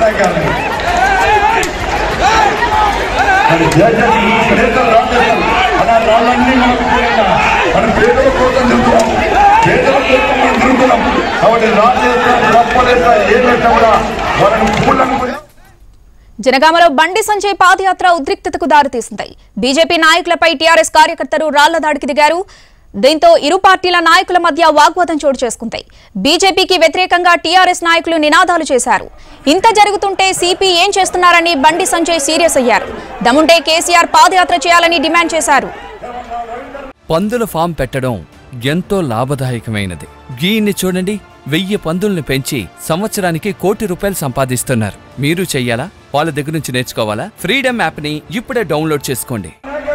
కానీ మరి దేశానికి ఈ పేదలు రాజేశారు అలా రాళ్ళన్నీ మనకు పోయినా మనం పేదల కోసం నింపుతాం పేదల కోసం మనం నింపుతాం కాబట్టి రాజేస్తా తప్పలేస్తా ఏమేస్తా కూడా వాళ్ళని పూలను కూడా జనగామలో బండి సంజయ్ పాదయాత్ర ఉద్రిక్తతకు దారితీసింది బీజేపీ నాయకులపై టీఆర్ఎస్ కార్యకర్తలు రాళ్ల దాడికి దిగారు దీంతో ఇరు పార్టీల నాయకుల మధ్య వాగ్వాదం చోటు చేసుకుంది బీజేపీకి వ్యతిరేకంగా టీఆర్ఎస్ నాయకులు నినాదాలు చేశారు ఇంత జరుగుతుంటే సిపి ఏం చేస్తున్నారని బండి సంజయ్ సీరియస్ అయ్యారు దముంటే కేసీఆర్ పాదయాత్ర చేయాలని డిమాండ్ చేశారు పందుల ఫామ్ పెట్టడం ఎంతో లాభదాయకమైనది గీన్ని చూడండి వెయ్యి పందుల్ని పెంచి సంవత్సరానికి కోటి రూపాయలు సంపాదిస్తున్నారు మీరు చెయ్యాలా వాళ్ళ దగ్గర నుంచి నేర్చుకోవాలా ఫ్రీడమ్ యాప్ని ఇప్పుడే డౌన్లోడ్ చేసుకోండి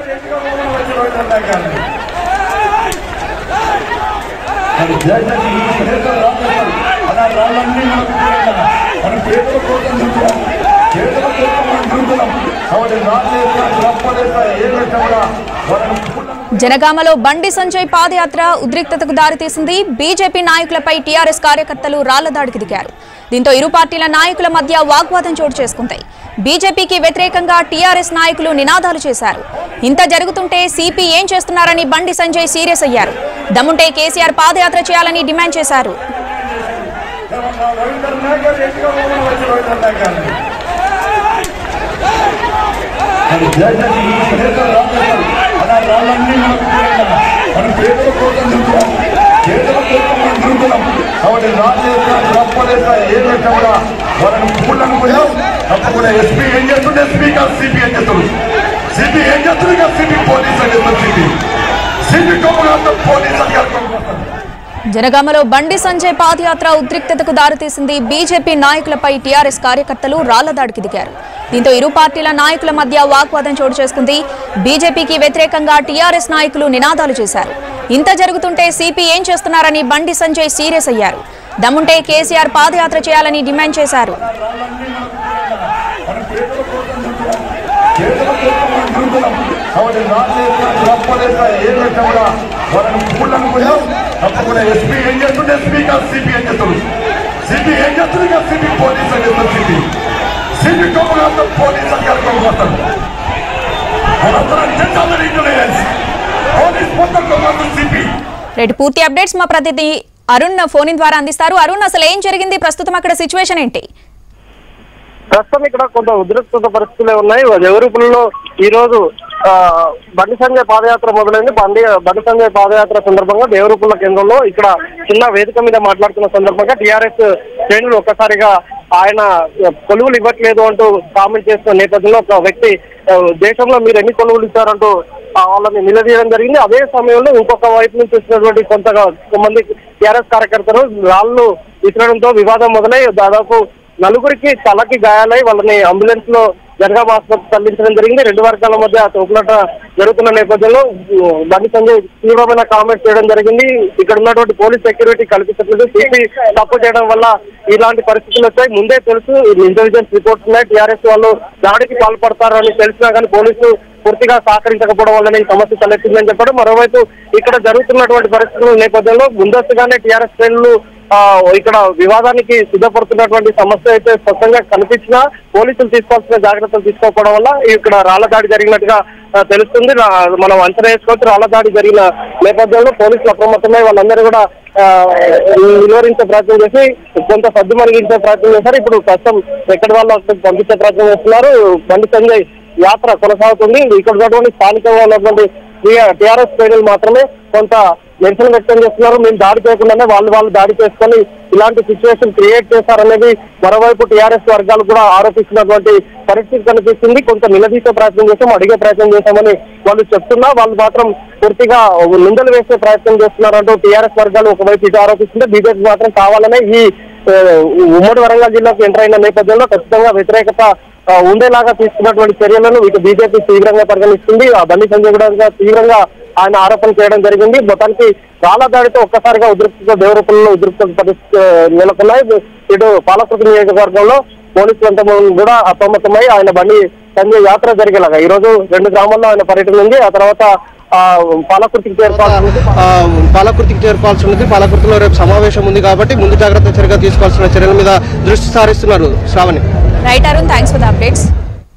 మరి దేశానికి ఈ పేదలు రాజేశారు అలా రాళ్ళన్నీ మనకు పోయినా మనం పేదల కోసం నింపుతాం పేదల కోసం మనం నింపుతాం కాబట్టి రాజేస్తా తప్పలేస్తా ఏమేస్తా కూడా వాళ్ళని పూలను జనగామలో బండి సంజయ్ పాదయాత్ర ఉద్రిక్తతకు దారితీసింది బీజేపీ నాయకులపై టీఆర్ఎస్ కార్యకర్తలు రాళ్ల దాడికి దిగారు దీంతో ఇరు పార్టీల నాయకుల మధ్య వాగ్వాదం చోటు చేసుకుంది బీజేపీకి వ్యతిరేకంగా టీఆర్ఎస్ నాయకులు నినాదాలు చేశారు ఇంత జరుగుతుంటే సిపి ఏం చేస్తున్నారని బండి సంజయ్ సీరియస్ అయ్యారు దమ్ముంటే కేసీఆర్ పాదయాత్ర చేయాలని డిమాండ్ చేశారు రవీంద్ర నాయక్ ఎన్నికల వచ్చి రవీంద్ర నాయక్ మరి దేశానికి ఈ పేదలు రాజేశారు అలా రాళ్ళన్నీ మనకు పోయినా మనం పేదల కోసం నింపుతాం పేదల కోసం మనం నింపుతాం కాబట్టి రాజేస్తా తప్పలేస్తా ఏమేస్తా కూడా వాళ్ళని పూలను కూడా తప్పకుండా ఎస్పీ ఏం చేస్తుంది ఎస్పీ కాదు సిపి ఏం చేస్తుంది సిపి ఏం చేస్తుంది కాదు సిపి పోలీస్ అని చేస్తుంది సిపి సిపి కోపం పోలీస్ అధికారులు జనగామలో బండి సంజయ్ పాదయాత్ర ఉద్రిక్తతకు దారితీసింది బీజేపీ నాయకులపై టీఆర్ఎస్ కార్యకర్తలు రాళ్ల దాడికి దిగారు దీంతో ఇరు పార్టీల నాయకుల మధ్య వాగ్వాదం చోటు చేసుకుంది బీజేపీకి వ్యతిరేకంగా టీఆర్ఎస్ నాయకులు నినాదాలు చేశారు ఇంత జరుగుతుంటే సిపి ఏం చేస్తున్నారని బండి సంజయ్ సీరియస్ అయ్యారు దమ్ముంటే కేసీఆర్ పాదయాత్ర చేయాలని డిమాండ్ చేశారు పేదల కోసం మనం నింపుతాం కాబట్టి రాజేస్తా తప్పలేస్తా ఏమేస్తా కూడా వాళ్ళని పూలను కూడా తప్పకుండా ఎస్పీ ఏం చేస్తుంది ఎస్పీ కాదు సిపి ఏం చేస్తుంది సిపి ఏం చేస్తుంది కాదు సిపి పోలీస్ అని చేస్తుంది సిపి సిపి కోపం పోలీస్ అధికారులు వస్తారు వాళ్ళందరూ అత్యంత ఇంటెలిజెన్స్ పోలీస్ మొత్తం కోపం సిపి రేటు పూర్తి అప్డేట్స్ మా ప్రతినిధి అరుణ్ ఫోన్ ఇన్ ద్వారా అందిస్తారు అరుణ్ అసలు ఏం జరిగింది ప్రస్తుతం అక్కడ సిచ్యువేషన్ ఏంటి ప్రస్తుతం ఇక్కడ కొంత ఉద్రిక్తత పరిస్థితులే ఉన్నాయి జవరూపులలో ఈ రోజు ఆ, బండి సంజయ్ పాదయాత్ర మొదలైంది బండి బండి సంజయ్ పాదయాత్ర సందర్భంగా దేవరూపుల కేంద్రంలో ఇక్కడ చిన్న వేదిక మీద మాట్లాడుతున్న సందర్భంగా టీఆర్ఎస్ శ్రేణులు ఒక్కసారిగా ఆయన కొలువులు ఇవ్వట్లేదు అంటూ కామెంట్ చేస్తున్న నేపథ్యంలో ఒక వ్యక్తి ఆ, దేశంలో మీరు ఎన్ని కొలువులు ఇచ్చారంటూ ఆ, వాళ్ళని నిలదీయడం జరిగింది అదే సమయంలో ఇంకొక వైపు నుంచి వచ్చినటువంటి కొంతగా కొంతమంది టీఆర్ఎస్ కార్యకర్తలు రాళ్ళు విసరడంతో వివాదం మొదలై దాదాపు నలుగురికి తలకి గాయాలై వాళ్ళని అంబులెన్స్ లో జనగామ ఆసుపత్రికి తరలించడం జరిగింది రెండు వర్గాల మధ్య తోపులాట జరుగుతున్న నేపథ్యంలో ఉ, బండి సంజయ్ తీవ్రమైన కామెంట్ చేయడం జరిగింది ఇక్కడ ఉన్నటువంటి పోలీస్ సెక్యూరిటీ కల్పించట్లేదు సిపి తప్పు చేయడం వల్ల ఇలాంటి పరిస్థితులు వచ్చాయి ముందే తెలుసు ఇంటెలిజెన్స్ రిపోర్ట్స్ ఉన్నాయి టీఆర్ఎస్ వాళ్ళు దాడికి పాల్పడతారు అని తెలిసినా కానీ పోలీసులు పూర్తిగా సహకరించకపోవడం వల్లనే ఈ సమస్య తలెత్తిందని చెప్పడం మరోవైపు ఇక్కడ జరుగుతున్నటువంటి పరిస్థితుల నేపథ్యంలో ముందస్తుగానే టీఆర్ఎస్ శ్రేణులు ఆ, ఇక్కడ వివాదానికి సిద్ధపడుతున్నటువంటి సమస్య అయితే స్పష్టంగా కనిపించినా పోలీసులు తీసుకోవాల్సిన జాగ్రత్తలు తీసుకోకపోవడం వల్ల ఇక్కడ రాళ్ల దాడి జరిగినట్టుగా ఆ, తెలుస్తుంది రా- మనం అంచనా వేసుకోవచ్చు రాళ్ల దాడి జరిగిన నేపథ్యంలో పోలీసులు అప్రమత్తమై వాళ్ళందరూ కూడా ఆ, నిలువరించే ప్రయత్నం చేసి కొంత సర్దు మరిగించే ప్రయత్నం చేశారు ఇప్పుడు ప్రస్తుతం ఎక్కడి వాళ్ళు అక్కడికి పంపించే ప్రయత్నం చేస్తున్నారు బండి సంజయ్ యాత్ర కొనసాగుతుంది ఇక్కడ ఉన్నటువంటి స్థానికంగా ఉన్నటువంటి టీఆర్ఎస్ శ్రేణులు మాత్రమే కొంత నిరసన వ్యక్తం చేస్తున్నారు మేము దాడి చేయకుండానే వాళ్ళు వాళ్ళు దాడి చేసుకొని ఇలాంటి సిచ్యువేషన్ క్రియేట్ చేశారనేది మరోవైపు టీఆర్ఎస్ వర్గాలు కూడా ఆరోపిస్తున్నటువంటి పరిస్థితి కనిపిస్తుంది కొంత నిలదీసే ప్రయత్నం చేసాం అడిగే ప్రయత్నం చేశామని వాళ్ళు చెప్తున్నా వాళ్ళు మాత్రం పూర్తిగా నిందలు వేసే ప్రయత్నం చేస్తున్నారంటూ టీఆర్ఎస్ వర్గాలు ఒకవైపు ఇటు ఆరోపిస్తుంటే బీజేపీ మాత్రం కావాలనే ఈ ఆ, ఉమ్మడి వరంగల్ జిల్లాకు ఎంటర్ అయిన నేపథ్యంలో ఖచ్చితంగా వ్యతిరేకత ఆ, ఉండేలాగా తీసుకున్నటువంటి చర్యలను ఇటు బీజేపీ తీవ్రంగా పరిగణిస్తుంది ఆ బండి సంజయ్ కూడా ఇంకా తీవ్రంగా ఆయన ఆరోపణ చేయడం జరిగింది మొత్తానికి రాళ్ల దాడితో ఒక్కసారిగా ఉద్రిక్త దేవరూపంలో ఉద్రిక్త పరిస్థితి ఆ, నెలకొన్నాయి ఇటు పాలకృతి నియోజకవర్గంలో పోలీసులు అంతా కూడా అప్రమత్తమై ఆయన బండి సంజయ్ యాత్ర జరిగేలాగా ఈ రోజు రెండు గ్రామాల్లో ఆయన పర్యటన ఉంది ఆ తర్వాత ఆ, పాలకృతికి చేరుకోవాల్సి ఉంది ఆ, పాలకృతికి చేరుకోవాల్సి ఉంది పాలకృతిలో రేపు సమావేశం ఉంది కాబట్టి ముందు జాగ్రత్త చర్యగా తీసుకోవాల్సిన చర్యల మీద దృష్టి సారిస్తున్నారు Shravani right Arun thanks for the updates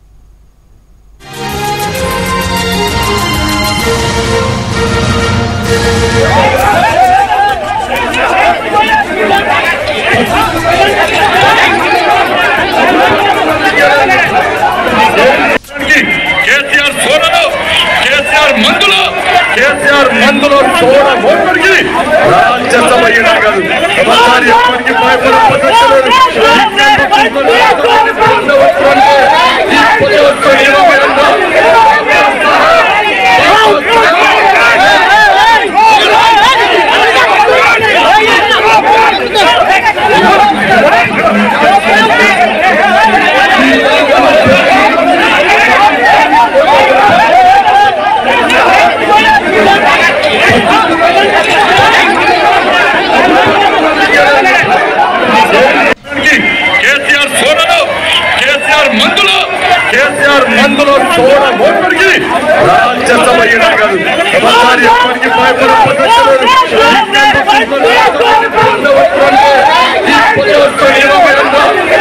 KCR సోడలో కేసీఆర్ మందులో కేసీఆర్ మందులో సోడ ఓటుడికి రాజ్యసభ ఎన్నికలు ఒకసారి ఎప్పటికీ భయపడే ప్రసక్తి లేదు. ఈ పొయ్యొచ్చు ఇరవై రెండో కేసీఆర్ సోడలో కేసీఆర్ మందులో కేసీఆర్ మందులో సోడ ఓటుడికి రాజ్యసభ ఎన్నికలు ఒకసారి ఎప్పటికీ భయపడే ప్రసక్తి లేదు. ఈ పొయ్యొచ్చు ఇరవై రెండో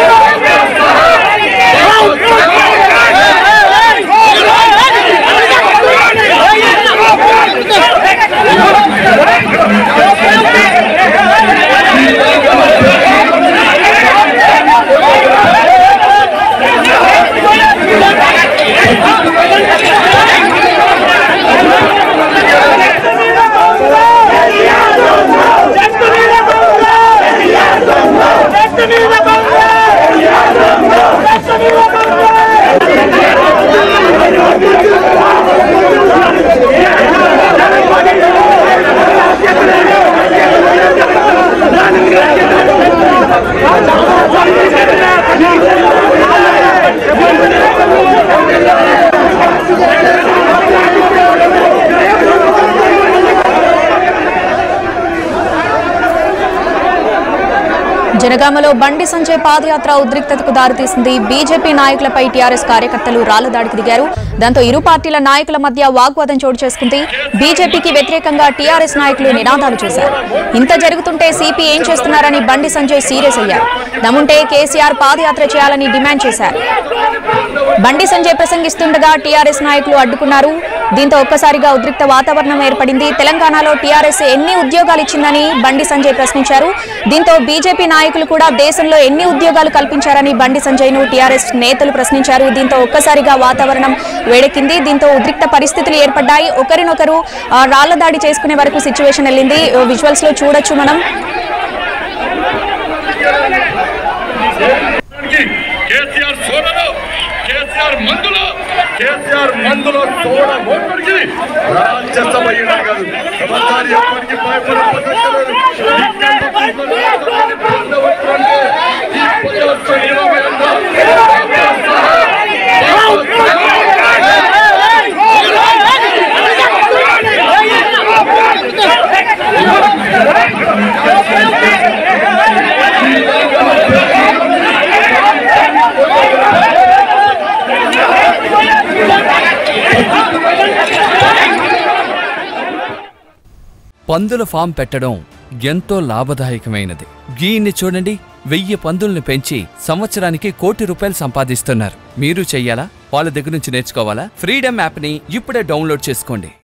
జనగామలో బండి సంజయ్ పాదయాత్ర ఉద్రిక్తతకు దారితీసింది బీజేపీ నాయకులపై టీఆర్ఎస్ కార్యకర్తలు రాళ్ల దాడికి దిగారు దాంతో ఇరు పార్టీల నాయకుల మధ్య వాగ్వాదం చోటు చేసుకుంది బీజేపీకి వ్యతిరేకంగా టీఆర్ఎస్ నాయకులు నినాదాలు చేశారు ఇంత జరుగుతుంటే సిపి ఏం చేస్తున్నారని బండి సంజయ్ సీరియస్ అయ్యారు దమ్ముంటే కేసీఆర్ పాదయాత్ర చేయాలని డిమాండ్ చేశారు బండి సంజయ్ ప్రసంగిస్తుండగా టీఆర్ఎస్ నాయకులు అడ్డుకున్నారు దీంతో ఒక్కసారిగా ఉద్రిక్త వాతావరణం ఏర్పడింది తెలంగాణలో టీఆర్ఎస్ ఎన్ని ఉద్యోగాలు ఇచ్చిందని బండి సంజయ్ ప్రశ్నించారు దీంతో బీజేపీ నాయకులు కూడా దేశంలో ఎన్ని ఉద్యోగాలు కల్పించారని బండి సంజయ్ ను టీఆర్ఎస్ నేతలు ప్రశ్నించారు దీంతో ఒక్కసారిగా వాతావరణం వేడెక్కింది దీంతో ఉద్రిక్త పరిస్థితులు ఏర్పడ్డాయి ఒకరినొకరు ఆ, రాళ్ల దాడి చేసుకునే వరకు సిచ్యువేషన్ వెళ్ళింది విజువల్స్ లో చూడొచ్చు మనం కేసీఆర్ సోడలో కేసీఆర్ మందులో కేసీఆర్ మందులో సోడ ఓటుడికి రాజ్యసభ ఎన్నికలు ఒకసారి ఎప్పటికీ భయపడే ప్రసక్తి లేదు. ఈ పొయ్యొచ్చు ఇరవై రెండో పందుల ఫామ్ పెట్టడం ఎంతో లాభదాయకమైనది దీన్ని చూడండి వెయ్యి పందుల్ని పెంచి సంవత్సరానికి కోటి రూపాయలు సంపాదిస్తున్నారు మీరు చెయ్యాలా వాళ్ళ దగ్గర నుంచి నేర్చుకోవాలా ఫ్రీడమ్ యాప్ని ఇప్పుడే డౌన్లోడ్ చేసుకోండి